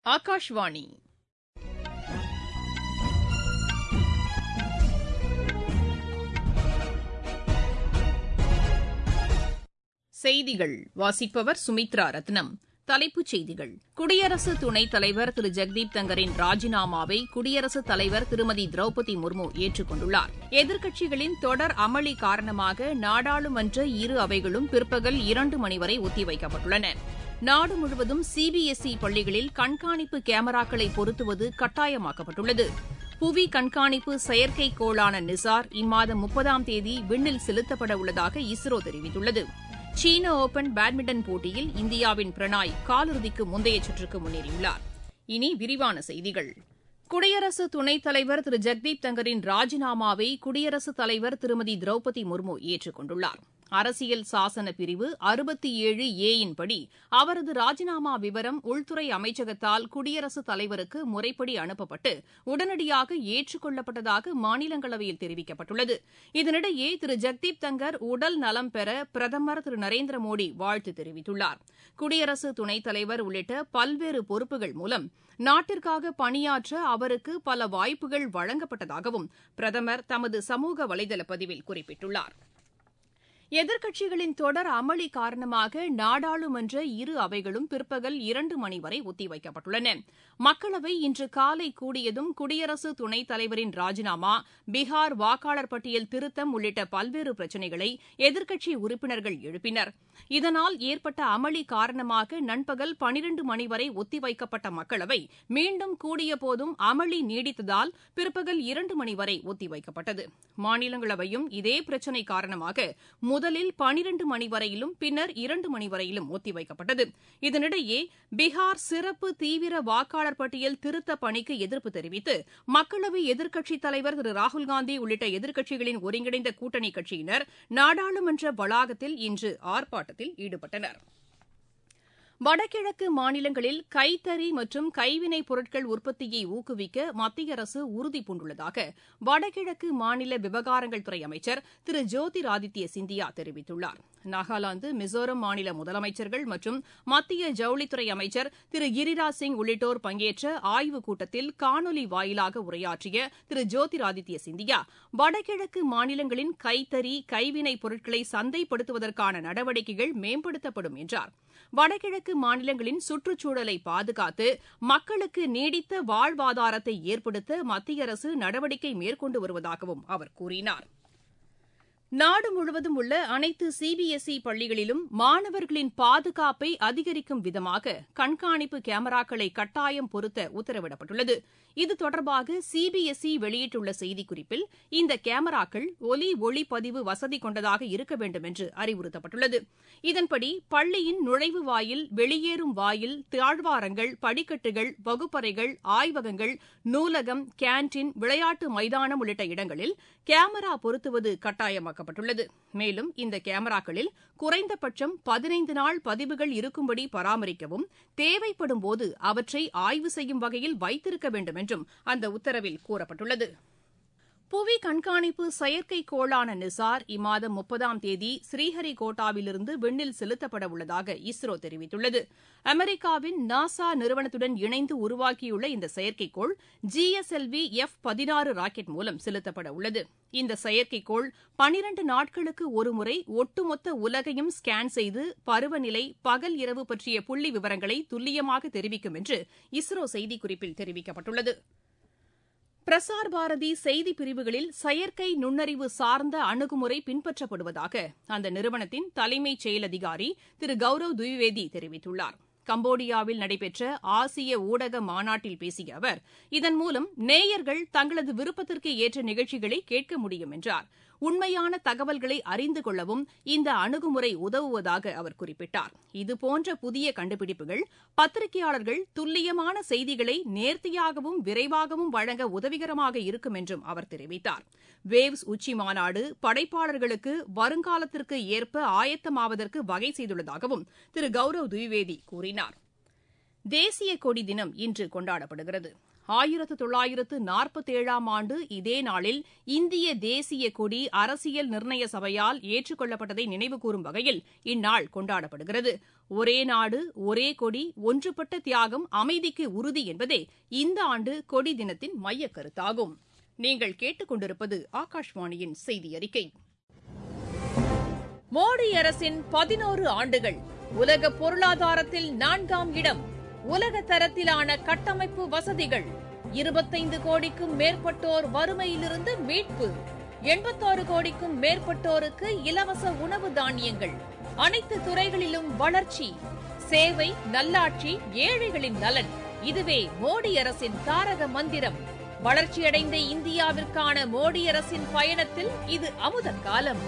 ஆகாஷ்வாணி செய்திகள் வாசிப்பவர் சுமித்ரா ரத்னம் தலைப்புச் செய்திகள் குடியரசு துணைத் தலைவர் திரு ஜெக்தீப் தங்கரின் ராஜினாமாவை குடியரசுத் தலைவர் திருமதி திரௌபதி முர்மு ஏற்றுக் கொண்டுள்ளார் எதிர்க்கட்சிகளின் தொடர் அமளி காரணமாக நாடாளுமன்ற இரு அவைகளும் பிற்பகல் இரண்டு மணி வரை ஒத்திவைக்கப்பட்டுள்ளன நாடு முழுவதும் சிபிஎஸ்இ பள்ளிகளில் கண்காணிப்பு கேமராக்களை பொருத்துவது கட்டாயமாக்கப்பட்டுள்ளது புவி கண்காணிப்பு செயற்கைக்கோளான நிசார் இம்மாதம் முப்பதாம் தேதி விண்ணில் செலுத்தப்பட உள்ளதாக இஸ்ரோ தெரிவித்துள்ளது சீன ஒபன் பேட்மிண்டன் போட்டியில் இந்தியாவின் பிரணாய் காலிறுதிக்கு முந்தைய சுற்றுக்கு முன்னேறியுள்ளார் இனி விரிவான செய்திகள் குடியரசு துணைத் தலைவர் திரு ஜெக்தீப் தங்கரின் ராஜினாமாவை குடியரசுத் தலைவர் திருமதி திரௌபதி முர்மு ஏற்றுக் கொண்டுள்ளார் அரசியல் சாசன பிரிவு அறுபத்தி ஏழு ஏ யின்படி அவரது ராஜினாமா விவரம் உள்துறை அமைச்சகத்தால் குடியரசுத் தலைவருக்கு முறைப்படி அனுப்பப்பட்டு உடனடியாக ஏற்றுக் கொள்ளப்பட்டதாக மாநிலங்களவையில் தெரிவிக்கப்பட்டுள்ளது இதனிடையே திரு ஜெக்தீப் தங்கர் உடல் நலம் பெற பிரதமர் திரு நரேந்திர மோடி வாழ்த்து தெரிவித்துள்ளார் குடியரசு துணைத் தலைவர் உள்ளிட்ட பல்வேறு பொறுப்புகள் மூலம் நாட்டிற்காக பணியாற்ற அவருக்கு பல வாய்ப்புகள் வழங்கப்பட்டதாகவும் பிரதமர் தமது சமூக வலைதள பதிவில் குறிப்பிட்டுள்ளார் எதிர்க்கட்சிகளின் தொடர் அமளி காரணமாக நாடாளுமன்ற இரு அவைகளும் பிற்பகல் இரண்டு மணி வரை ஒத்திவைக்கப்பட்டுள்ளன மக்களவை இன்று காலை கூடியதும் குடியரசு துணைத் தலைவரின் ராஜினாமா பீகார் வாக்காளர் பட்டியல் திருத்தம் உள்ளிட்ட பல்வேறு பிரச்சினைகளை எதிர்க்கட்சி உறுப்பினர்கள் எழுப்பினர் இதனால் ஏற்பட்ட அமளி காரணமாக நண்பகல் பனிரண்டு மணி வரை ஒத்திவைக்கப்பட்ட மக்களவை மீண்டும் கூடியபோதும் அமளி நீடித்ததால் பிற்பகல் இரண்டு மணி வரை ஒத்திவைக்கப்பட்டது மாநிலங்களவையும் இதே பிரச்சினை காரணமாக முதலில் பனிரண்டு மணி வரையிலும் பின்னர் இரண்டு மணி வரையிலும் ஒத்திவைக்கப்பட்டது இதனிடையே பீகார் சிறப்பு தீவிர வாக்காளர் பட்டியல் திருத்த பணிக்கு எதிர்ப்பு தெரிவித்து மக்களவை எதிர்க்கட்சித் தலைவர் திரு ராகுல்காந்தி உள்ளிட்ட எதிர்க்கட்சிகளின் ஒருங்கிணைந்த கூட்டணி கட்சியினர் நாடாளுமன்ற வளாகத்தில் இன்று ஆர்ப்பாட்டத்தில் ஈடுபட்டனா் வடகிழக்கு மாநிலங்களில் கைத்தறி மற்றும் கைவினைப் பொருட்கள் உற்பத்தியை ஊக்குவிக்க மத்திய அரசு உறுதிபூண்டுள்ளதாக வடகிழக்கு மாநில விவகாரங்கள் துறை அமைச்சர் திரு ஜோதிர் ஆதித்ய சிந்தியா தெரிவித்துள்ளார் நாகாலாந்து மிசோரம் மாநில முதலமைச்சர்கள் மற்றும் மத்திய ஜவுளித்துறை அமைச்சர் திரு கிரிராஜ் சிங் உள்ளிட்டோர் பங்கேற்ற ஆய்வுக் கூட்டத்தில் காணொலி வாயிலாக உரையாற்றிய திரு ஜோதிர் ஆதித்ய சிந்தியா வடகிழக்கு மாநிலங்களின் கைத்தறி கைவினைப் பொருட்களை சந்தைப்படுத்துவதற்கான நடவடிக்கைகள் மேம்படுத்தப்படும் என்றார் வடகிழக்கு மாநிலங்களின் சுற்றுச்சூழலை பாதுகாத்து மக்களுக்கு நீடித்த வாழ்வாதாரத்தை ஏற்படுத்த மத்திய அரசு நடவடிக்கை மேற்கொண்டு வருவதாகவும் அவர் கூறினார் நாடு முழுவதும் உள்ள அனைத்து சிபிஎஸ்இ பள்ளிகளிலும் மாணவர்களின் பாதுகாப்பை அதிகரிக்கும் விதமாக கண்காணிப்பு கேமராக்களை கட்டாயம் பொருத்த உத்தரவிடப்பட்டுள்ளது இது தொடர்பாக சிபிஎஸ்இ வெளியிட்டுள்ள செய்திக்குறிப்பில் இந்த கேமராக்கள் ஒலி ஒளி பதிவு வசதி கொண்டதாக இருக்க வேண்டும் என்று அறிவுறுத்தப்பட்டுள்ளது இதன்படி பள்ளியின் நுழைவு வாயில் வெளியேறும் வாயில் தாழ்வாரங்கள் படிக்கட்டுகள் வகுப்பறைகள் ஆய்வகங்கள் நூலகம் கேன்டீன் விளையாட்டு மைதானம் உள்ளிட்ட இடங்களில் கேமரா பொருத்துவது கட்டாயமாக்கப்பட்டுள்ளது மேலும் இந்த கேமராக்களில் குறைந்தபட்சம் பதினைந்து நாள் பதிவுகள் இருக்கும்படி பராமரிக்கவும் தேவைப்படும் போது அவற்றை ஆய்வு செய்யும் வகையில் வைத்திருக்க வேண்டும் என்றும் அந்த உத்தரவில் கூறப்பட்டுள்ளது புவி கண்காணிப்பு செயற்கைக்கோளான நிசார் இம்மாதம் முப்பதாம் தேதி ஸ்ரீஹரிகோட்டாவிலிருந்து விண்ணில் செலுத்தப்பட உள்ளதாக இஸ்ரோ தெரிவித்துள்ளது அமெரிக்காவின் நாசா நிறுவனத்துடன் இணைந்து உருவாக்கியுள்ள இந்த செயற்கைக்கோள் ஜிஎஸ்எல்வி எஃப் பதினாறு ராக்கெட் மூலம் செலுத்தப்பட உள்ளது இந்த செயற்கைக்கோள் பனிரண்டு நாட்களுக்கு ஒருமுறை ஒட்டுமொத்த உலகையும் ஸ்கேன் செய்து பருவநிலை பகல் இரவு பற்றிய புள்ளி விவரங்களை துல்லியமாக தெரிவிக்கும் என்று இஸ்ரோ செய்திக்குறிப்பில் தெரிவிக்கப்பட்டுள்ளது பிரசார் பாரதி செய்தி பிரிவுகளில் செயற்கை நுண்ணறிவு சார்ந்த அணுகுமுறை பின்பற்றப்படுவதாக அந்த நிறுவனத்தின் தலைமைச் செயல் அதிகாரி திரு கௌரவ் துவிவேதி தெரிவித்துள்ளார் கம்போடியாவில் நடைபெற்ற ஆசிய ஊடக மாநாட்டில் பேசிய அவர் இதன் மூலம் நேயர்கள் தங்களது விருப்பத்திற்கு ஏற்ற நிகழ்ச்சிகளை கேட்க முடியும் என்றார் உண்மையான தகவல்களை அறிந்து கொள்ளவும் இந்த அணுகுமுறை உதவுவதாக அவர் குறிப்பிட்டார் இதுபோன்ற புதிய கண்டுபிடிப்புகள் பத்திரிகையாளர்கள் துல்லியமான செய்திகளை நேர்த்தியாகவும் விரைவாகவும் வழங்க உதவிகரமாக இருக்கும் என்றும் அவர் தெரிவித்தார் வேவ்ஸ் உச்சி மாநாடு படைப்பாளர்களுக்கு வருங்காலத்திற்கு ஏற்ப ஆயத்தமாவதற்கு வகை செய்துள்ளதாகவும் திரு கௌரவ் துவிவேதி கூறினார் தேசிய கொடி தினம் இன்று கொண்டாடப்படுகிறது ஆயிரத்து தொள்ளாயிரத்து நாற்பத்தேழாம் ஆண்டு இதே நாளில் இந்திய தேசிய கொடி அரசியல் நிர்ணய சபையால் ஏற்றுக்கொள்ளப்பட்டதை நினைவுகூரும் வகையில் இந்நாள் கொண்டாடப்படுகிறது ஒரே நாடு ஒரே கொடி ஒன்றுபட்ட தியாகம் அமைதிக்கு உறுதி என்பதே இந்த ஆண்டு கொடி தினத்தின் மையக் கருத்தாகும் நீங்கள் கேட்டுக்கொண்டிருப்பது ஆகாஷ்வாணியின் செய்தி அறிக்கை மோடி அரசின் பதினோரு ஆண்டுகள் உலக பொருளாதாரத்தில் நான்காம் இடம் உலக தரத்திலான கட்டமைப்பு வசதிகள் இருபத்தைந்து கோடிக்கும் மேற்பட்டோர் வறுமையிலிருந்து மீட்பு எண்பத்தாறு கோடிக்கும் மேற்பட்டோருக்கு இலவச உணவு தானியங்கள் அனைத்து துறைகளிலும் வளர்ச்சி சேவை நல்லாட்சி ஏழைகளின் நலன் இதுவே மோடி அரசின் தாரக மந்திரம் வளர்ச்சியடைந்த இந்தியாவிற்கான மோடி அரசின் பயணத்தில் இது அமுத காலம்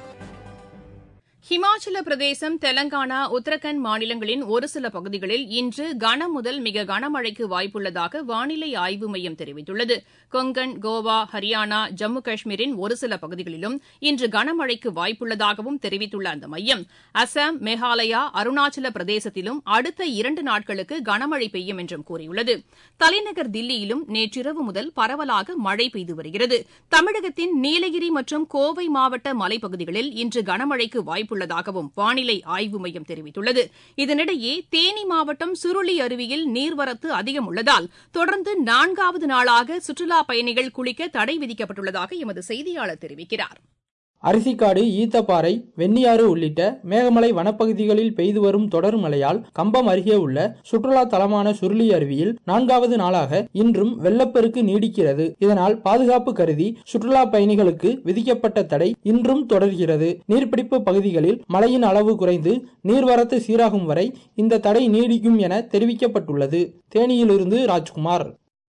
ஹிமாச்சல பிரதேசம் தெலங்கானா உத்தரகண்ட் மாநிலங்களின் ஒரு சில பகுதிகளில் இன்று கனம் முதல் மிக கனமழைக்கு வாய்ப்புள்ளதாக வானிலை ஆய்வு மையம் தெரிவித்துள்ளது கொங்கன் கோவா ஹரியானா ஜம்மு காஷ்மீரின் ஒரு சில பகுதிகளிலும் இன்று கனமழைக்கு வாய்ப்புள்ளதாகவும் தெரிவித்துள்ள அந்த மையம் அசாம் மேகாலயா அருணாச்சல பிரதேசத்திலும் அடுத்த இரண்டு நாட்களுக்கு கனமழை பெய்யும் என்றும் கூறியுள்ளது தலைநகர் தில்லியிலும் நேற்றிரவு முதல் பரவலாக மழை பெய்து வருகிறது தமிழகத்தின் நீலகிரி மற்றும் கோவை மாவட்ட மலைப்பகுதிகளில் இன்று கனமழைக்கு வாய்ப்பு உள்ளதாகவும் வானிலை ஆய்வு மையம் தெரிவித்துள்ளது இதனிடையே தேனி மாவட்டம் சுருளி அருவியில் நீர்வரத்து அதிகம் உள்ளதால் தொடர்ந்து நான்காவது நாளாக சுற்றுலாப் பயணிகள் குளிக்க தடை விதிக்கப்பட்டுள்ளதாக எமது செய்தியாளர் தெரிவிக்கிறார் அரிசிக்காடு ஈத்தப்பாறை வெண்ணியாறு உள்ளிட்ட மேகமலை வனப்பகுதிகளில் பெய்து வரும் தொடர் மழையால் கம்பம் அருகே உள்ள சுற்றுலா தலமான சுருளி அருவியில் நான்காவது நாளாக இன்றும் வெள்ளப்பெருக்கு நீடிக்கிறது இதனால் பாதுகாப்பு கருதி சுற்றுலா பயணிகளுக்கு விதிக்கப்பட்ட தடை இன்றும் தொடர்கிறது நீர்பிடிப்பு பகுதிகளில் மழையின் அளவு குறைந்து நீர்வரத்து சீராகும் வரை இந்த தடை நீடிக்கும் என தெரிவிக்கப்பட்டுள்ளது தேனியிலிருந்து ராஜ்குமார்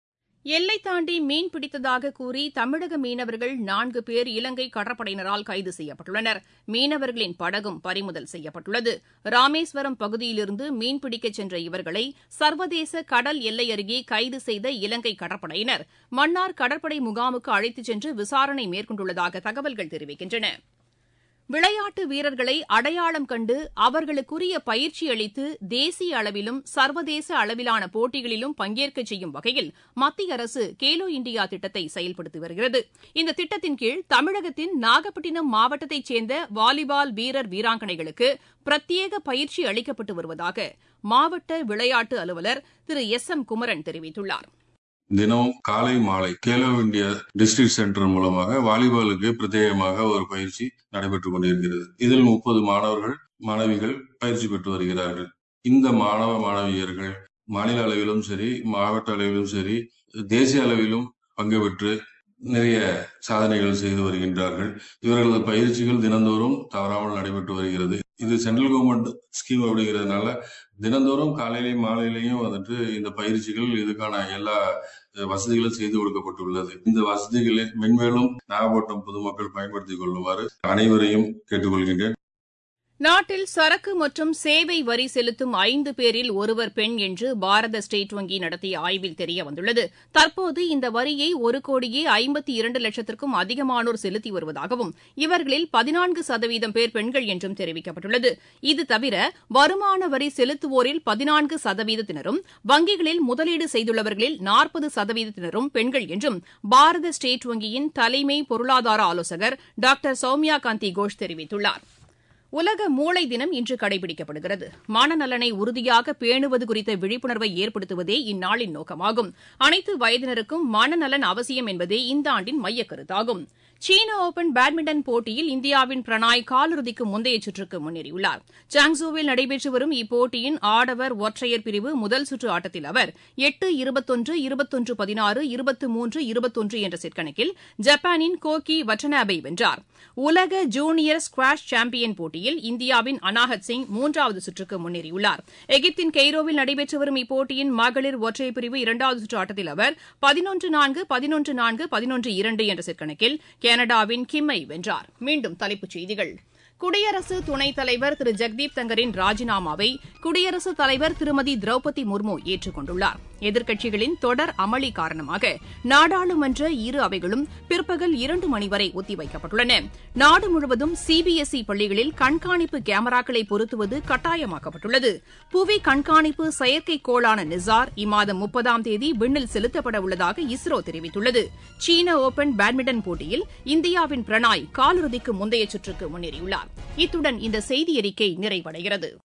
எல்லை தாண்டி மீன் பிடித்ததாக கூறி தமிழக மீனவர்கள் நான்கு பேர் இலங்கை கடற்படையினரால் கைது செய்யப்பட்டுள்ளனர் மீனவர்களின் படகும் பறிமுதல் செய்யப்பட்டுள்ளது ராமேஸ்வரம் பகுதியிலிருந்து மீன்பிடிக்கச் சென்ற இவர்களை சர்வதேச கடல் எல்லை அருகே கைது செய்த இலங்கை கடற்படையினர் மன்னார் கடற்படை முகாமுக்கு அழைத்துச் சென்று விசாரணை மேற்கொண்டுள்ளதாக தகவல்கள் தெரிவிக்கின்றன விளையாட்டு வீரர்களை அடையாளம் கண்டு அவர்களுக்குரிய பயிற்சி அளித்து தேசிய அளவிலும் சர்வதேச அளவிலான போட்டிகளிலும் பங்கேற்க செய்யும் வகையில் மத்திய அரசு கேலோ இண்டியா திட்டத்தை செயல்படுத்தி வருகிறது இந்த திட்டத்தின் கீழ் தமிழகத்தின் நாகப்பட்டினம் மாவட்டத்தைச் சேர்ந்த வாலிபால் வீரர் வீராங்கனைகளுக்கு பிரத்யேக பயிற்சி அளிக்கப்பட்டு வருவதாக மாவட்ட விளையாட்டு அலுவலர் திரு எஸ் எம் குமரன் தெரிவித்துள்ளார் தினமும் காலை மாலை கேலோ இந்தியா டிஸ்ட்ரிக்ட் சென்டர் மூலமாக வாலிபாலுக்கு பிரத்யேகமாக ஒரு பயிற்சி நடைபெற்றுக் கொண்டிருக்கிறது இதில் முப்பது மாணவர்கள் மாணவிகள் பயிற்சி பெற்று வருகிறார்கள் இந்த மாணவ மாணவியர்கள் மாநில அளவிலும் சரி மாவட்ட அளவிலும் சரி தேசிய அளவிலும் பங்கு பெற்று நிறைய சாதனைகள் செய்து வருகின்றார்கள் இவர்களது பயிற்சிகள் தினந்தோறும் தவறாமல் நடைபெற்று வருகிறது இது சென்ட்ரல் கவர்மெண்ட் ஸ்கீம் அப்படிங்கிறதுனால தினந்தோறும் காலையிலையும் மாலையிலையும் வந்துட்டு இந்த பயிற்சிகள் இதுக்கான எல்லா வசதிகளும் செய்து கொடுக்கப்பட்டுள்ளது இந்த வசதிகளை மென்மேலும் நாகப்பட்டினம் பொதுமக்கள் பயன்படுத்திக் கொள்ளுமாறு அனைவரையும் கேட்டுக்கொள்கின்றேன் நாட்டில் சரக்கு மற்றும் சேவை வரி செலுத்தும் ஐந்து பேரில் ஒருவர் பெண் என்று பாரத ஸ்டேட் வங்கி நடத்திய ஆய்வில் தெரியவந்துள்ளது தற்போது இந்த வரியை ஒரு கோடியே ஐம்பத்தி இரண்டு லட்சத்திற்கும் அதிகமானோர் செலுத்தி வருவதாகவும் இவர்களில் பதினான்கு சதவீதம் பேர் பெண்கள் என்றும் தெரிவிக்கப்பட்டுள்ளது இது தவிர வருமான வரி செலுத்துவோரில் பதினான்கு சதவீதத்தினரும் வங்கிகளில் முதலீடு செய்துள்ளவர்களில் நாற்பது சதவீதத்தினரும் பெண்கள் என்றும் பாரத ஸ்டேட் வங்கியின் தலைமை பொருளாதார ஆலோசகர் டாக்டர் சௌமியா காந்தி கோஷ் தெரிவித்துள்ளார் உலக மூளை தினம் இன்று கடைபிடிக்கப்படுகிறது மனநலனை உறுதியாக பேணுவது குறித்த விழிப்புணர்வை ஏற்படுத்துவதே இந்நாளின் நோக்கமாகும் அனைத்து வயதினருக்கும் மனநலன் அவசியம் என்பதே இந்த ஆண்டின் மையக் கருத்தாகும் சீன ஓபன் பேட்மிண்டன் போட்டியில் இந்தியாவின் பிரணாய் காலிறுதிக்கு முந்தைய சுற்றுக்கு முன்னேறியுள்ளார் ஜாங்சோவில் நடைபெற்று வரும் இப்போட்டியின் ஆடவர் ஒற்றையர் பிரிவு முதல் சுற்று ஆட்டத்தில் அவர் எட்டு இருபத்தொன்று இருபத்தொன்று பதினாறு இருபத்து மூன்று இருபத்தொன்று என்ற செட் கணக்கில் ஜப்பானின் கோகி வட்டனாபை வென்றார் உலக ஜூனியர் ஸ்குவாஷ் சாம்பியன் போட்டியில் இந்தியாவின் அனாஹத் சிங் மூன்றாவது சுற்றுக்கு முன்னேறியுள்ளார் எகிப்தின் கெய்ரோவில் நடைபெற்று வரும் இப்போட்டியின் மகளிர் ஒற்றையர் பிரிவு இரண்டாவது சுற்று ஆட்டத்தில் அவர் பதினொன்று நான்கு பதினொன்று நான்கு பதினொன்று இரண்டு என்ற செட் கணக்கில் கனடாவின் கிம்மை வென்றார் மீண்டும் தலைப்புச் செய்திகள் குடியரசு துணைத் தலைவர் திரு ஜெக்தீப் தங்கரின் ராஜினாமாவை குடியரசுத் தலைவர் திருமதி திரௌபதி முர்மு ஏற்றுக் கொண்டுள்ளார் எதிர்க்கட்சிகளின் தொடர் அமளி காரணமாக நாடாளுமன்ற இரு அவைகளும் பிற்பகல் இரண்டு மணி வரை ஒத்திவைக்கப்பட்டுள்ளன நாடு முழுவதும் சிபிஎஸ்இ பள்ளிகளில் கண்காணிப்பு கேமராக்களை பொருத்துவது கட்டாயமாக்கப்பட்டுள்ளது புவி கண்காணிப்பு செயற்கைக்கோளான நிசார் இம்மாதம் முப்பதாம் தேதி விண்ணில் செலுத்தப்பட உள்ளதாக இஸ்ரோ தெரிவித்துள்ளது சீன ஓபன் பேட்மிண்டன் போட்டியில் இந்தியாவின் பிரணாய் காலிறுதிக்கு முந்தைய சுற்றுக்கு முன்னேறியுள்ளார் இத்துடன் இந்த செய்தியறிக்கை நிறைவடைகிறது